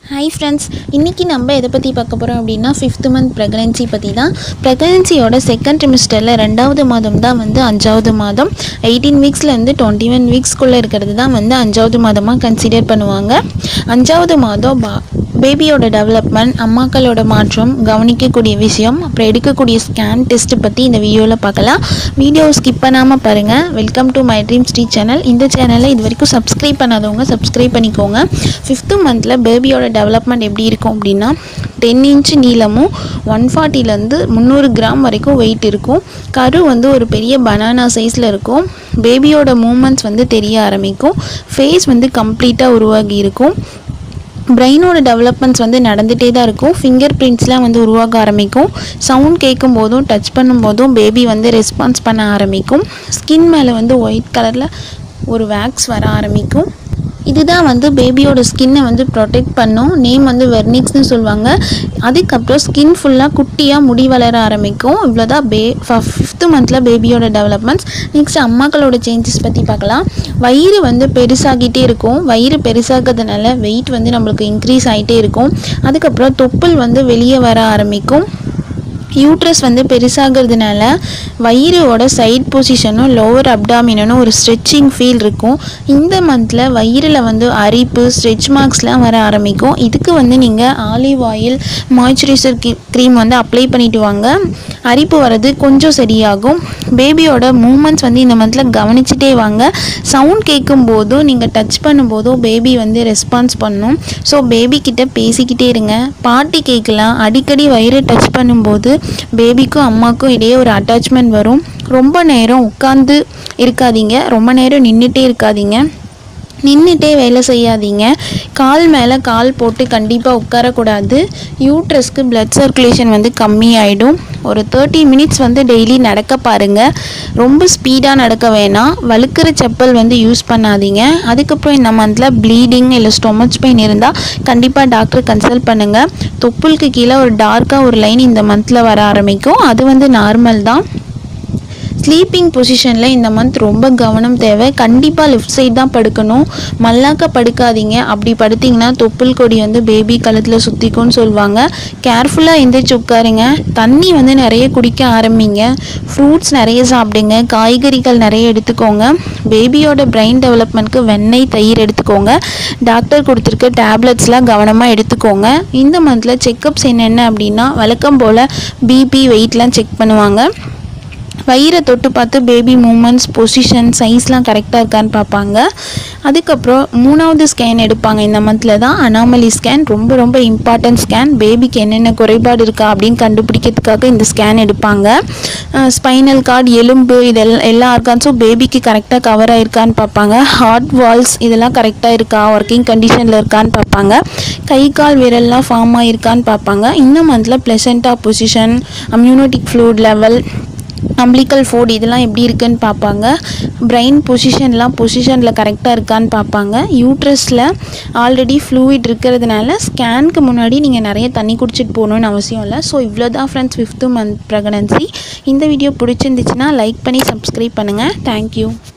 hi friends இன்றைக்கி நம்ம எதை பற்றி பார்க்க போகிறோம் அப்படின்னா ஃபிஃப்த் மந்த் ப்ரெக்னென்சி பற்றி தான் ப்ரெக்னென்சியோட செகண்ட் ட்ரிமிஸ்டரில் ரெண்டாவது மாதம் தான் வந்து அஞ்சாவது மாதம் எயிட்டீன் வீக்ஸ்லேருந்து டுவெண்ட்டி ஒன் வீக்ஸ்க்குள்ளே இருக்கிறது தான் வந்து அஞ்சாவது மாதமாக கன்சிடர் பண்ணுவாங்க அஞ்சாவது மாதம் பா பேபியோட டெவலப்மெண்ட் அம்மாக்களோட மாற்றம் கவனிக்கக்கூடிய விஷயம் அப்புறம் எடுக்கக்கூடிய ஸ்கேன் டெஸ்ட் பற்றி இந்த வீடியோவில் பார்க்கலாம் வீடியோ ஸ்கிப் பண்ணாமல் பாருங்கள் welcome to my dream Sri channel இந்த சேனலை இது வரைக்கும் சப்ஸ்கிரைப் பண்ணாதவங்க சப்ஸ்கிரைப் பண்ணிக்கோங்க ஃபிஃப்த்து மந்தில் பேபியோட டெவலப்மெண்ட் எப்படி இருக்கும் அப்படின்னா டென் இன்ச் நீளமும் ஒன் ஃபார்ட்டிலேருந்து முந்நூறு கிராம் வரைக்கும் வெயிட் இருக்கும் கரு வந்து ஒரு பெரிய பனானா சைஸில் இருக்கும் பேபியோட மூமெண்ட்ஸ் வந்து தெரிய ஆரம்பிக்கும் ஃபேஸ் வந்து கம்ப்ளீட்டாக உருவாகி இருக்கும் பிரெயினோட டெவலப்மெண்ட்ஸ் வந்து நடந்துகிட்டே தான் இருக்கும் ஃபிங்கர் பிரிண்ட்ஸ்லாம் வந்து உருவாக ஆரம்பிக்கும் சவுண்ட் கேட்கும் போதும் டச் பண்ணும்போதும் பேபி வந்து ரெஸ்பான்ஸ் பண்ண ஆரம்பிக்கும் ஸ்கின் மேலே வந்து ஒயிட் கலரில் ஒரு வேக்ஸ் வர ஆரம்பிக்கும் இதுதான் வந்து பேபியோட ஸ்கின்னை வந்து ப்ரொடெக்ட் பண்ணும் நேம் வந்து வெர்னிக்ஸ்னு சொல்லுவாங்க அதுக்கப்புறம் ஸ்கின் ஃபுல்லாக குட்டியாக முடி வளர ஆரம்பிக்கும் இவ்வளோதான் பே ஃபிஃப்த்து மந்தில் பேபியோட டெவலப்மெண்ட்ஸ் நெக்ஸ்ட் அம்மாக்களோட சேஞ்சஸ் பற்றி பார்க்கலாம் வயிறு வந்து பெருசாகிட்டே இருக்கும் வயிறு பெருசாகிறதுனால வெயிட் வந்து நம்மளுக்கு இன்க்ரீஸ் ஆகிட்டே இருக்கும் அதுக்கப்புறம் தொப்புள் வந்து வெளியே வர ஆரம்பிக்கும் யூட்ரஸ் வந்து பெருசாகிறதுனால வயிறோட சைட் பொசிஷனும் லோவர் அப்டாமினும் ஒரு ஸ்ட்ரெச்சிங் ஃபீல் இருக்கும் இந்த மந்தில் வயிறில் வந்து அரிப்பு ஸ்ட்ரெச் மார்க்ஸ்லாம் வர ஆரம்பிக்கும் இதுக்கு வந்து நீங்கள் ஆலிவ் ஆயில் மாய்ஸ்சரைசர் க்ரீம் வந்து அப்ளை பண்ணிட்டு வாங்க அரிப்பு வர்றது கொஞ்சம் சரியாகும் பேபியோட மூமெண்ட்ஸ் வந்து இந்த மந்தில் கவனிச்சுட்டே வாங்க சவுண்ட் கேட்கும் போதும் நீங்கள் டச் பண்ணும்போதும் பேபி வந்து ரெஸ்பான்ஸ் பண்ணும் ஸோ பேபி கிட்ட பேசிக்கிட்டே இருங்க பாட்டி கேட்கலாம் அடிக்கடி வயிறு டச் பண்ணும்போது பேபிக்கும் அம்மாக்கும் இடையே ஒரு அட்டாச்மெண்ட் வரும் ரொம்ப நேரம் உட்காந்து இருக்காதீங்க ரொம்ப நேரம் நின்றுட்டே இருக்காதீங்க நின்றுட்டே வேலை செய்யாதீங்க கால் மேலே கால் போட்டு கண்டிப்பாக உட்காரக்கூடாது யூட்ரஸ்க்கு பிளட் சர்க்குலேஷன் வந்து கம்மியாயிடும் ஒரு தேர்ட்டி மினிட்ஸ் வந்து டெய்லி நடக்க பாருங்கள் ரொம்ப ஸ்பீடாக நடக்க வேணாம் வழுக்கிற செப்பல் வந்து யூஸ் பண்ணாதீங்க அதுக்கப்புறம் இந்த மந்தில் ப்ளீடிங் இல்லை ஸ்டொமச் பெயின் இருந்தால் கண்டிப்பாக டாக்டர் கன்சல்ட் பண்ணுங்கள் தொப்புளுக்கு கீழே ஒரு டார்க்காக ஒரு லைன் இந்த மந்தில் வர ஆரம்பிக்கும் அது வந்து நார்மல் தான் ஸ்லீப்பிங் பொசிஷனில் இந்த மந்த் ரொம்ப கவனம் தேவை கண்டிப்பாக லெஃப்ட் சைடு தான் படுக்கணும் மல்லாக்க படுக்காதீங்க அப்படி படுத்திங்கன்னா தொப்புள் கொடி வந்து பேபி கழுத்தில் சுற்றிக்கும்னு சொல்லுவாங்க கேர்ஃபுல்லாக எந்திரிச்சு உட்காருங்க தண்ணி வந்து நிறைய குடிக்க ஆரம்பிங்க ஃப்ரூட்ஸ் நிறைய சாப்பிடுங்க காய்கறிகள் நிறைய எடுத்துக்கோங்க பேபியோட பிரெயின் டெவலப்மெண்ட்க்கு வெண்ணெய் தயிர் எடுத்துக்கோங்க டாக்டர் கொடுத்துருக்க டேப்லெட்ஸ்லாம் கவனமாக எடுத்துக்கோங்க இந்த மந்தில் செக்கப்ஸ் என்னென்ன அப்படின்னா வழக்கம் போல் பிபி வெயிட்லாம் செக் பண்ணுவாங்க வயிறை தொட்டு பார்த்து பேபி மூமெண்ட்ஸ் பொசிஷன் சைஸ்லாம் கரெக்டாக இருக்கான்னு பார்ப்பாங்க அதுக்கப்புறம் மூணாவது ஸ்கேன் எடுப்பாங்க இந்த மந்தில் தான் அனாமலி ஸ்கேன் ரொம்ப ரொம்ப இம்பார்ட்டன்ட் ஸ்கேன் பேபிக்கு என்னென்ன குறைபாடு இருக்கா அப்படின்னு கண்டுபிடிக்கிறதுக்காக இந்த ஸ்கேன் எடுப்பாங்க ஸ்பைனல் கார்டு எலும்பு இதெல்லாம் எல்லா ஆர்கான்ஸும் பேபிக்கு கரெக்டாக கவர் ஆயிருக்கான்னு பார்ப்பாங்க ஹார்ட் வால்ஸ் இதெல்லாம் கரெக்டாக இருக்கா ஒர்க்கிங் கண்டிஷனில் இருக்கான்னு பார்ப்பாங்க கை கால் விரல்லாம் ஃபார்ம் ஆகிருக்கான்னு பார்ப்பாங்க இந்த மந்தில் ப்ளசண்டா position amniotic fluid level umbilical ஃபுட் இதெல்லாம் எப்படி இருக்குன்னு பார்ப்பாங்க பிரெயின் பொசிஷன்லாம் பொசிஷனில் கரெக்டாக இருக்கான்னு பார்ப்பாங்க யூட்ரஸில் ஆல்ரெடி ஃப்ளூயிட் இருக்கிறதுனால ஸ்கேனுக்கு முன்னாடி நீங்கள் நிறைய தண்ணி குடிச்சிட்டு போகணுன்னு அவசியம் இல்லை ஸோ இவ்வளோ தான் ஃப்ரெண்ட்ஸ் ஃபிஃப்த்து மந்த் ப்ரெக்னன்சி இந்த வீடியோ பிடிச்சிருந்துச்சுன்னா லைக் பண்ணி சப்ஸ்கிரைப் பண்ணுங்கள் தேங்க்யூ